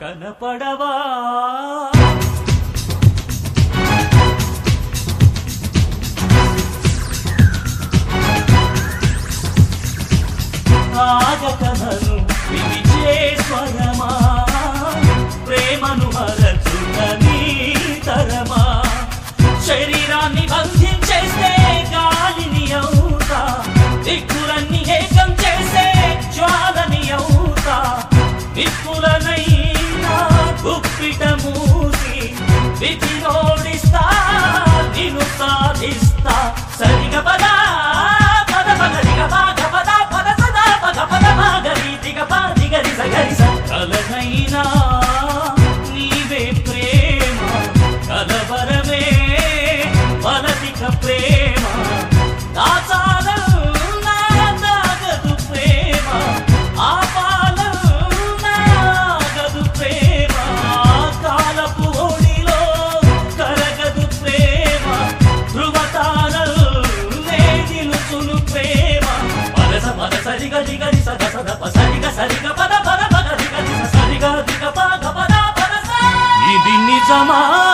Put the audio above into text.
కనపడవా ఆగకనను విడిచే స్వరమా ప్రేమను మరచుట నీ తరమా శరీరాన్ని బంధించేస్తే గాలిని అవుతా దిక్కులన్నీ ఏకం చేసే జ్వాలని అవుతా దిక్కులనైనా గుప్పిట మూసి విధిలోడిస్తా నిన్ను సాధిస్తా సరిగ పదా పద పద దిగ పాగ పద పద సదా పద పద మాగరి దిగ పా దిగరి సగరి సకలనైనా నీవే ప్రేమ కలవరమే వలదిక ప్రేమ దాచాలన్నా దాగదు ప్రేమ ఆపాలన్నా ఆగదు ప్రేమ కాలపు ఒడిలో కరగదు ప్రేమ ధృవతారల్లే నిలుచును ప్రేమ పదస పద సరిగ దిగరి సగ సద ప సరిగ సరిగ పద పద పద దిగ దిగ సరిగ దిగ పద పద పద స. ఇది నిజమా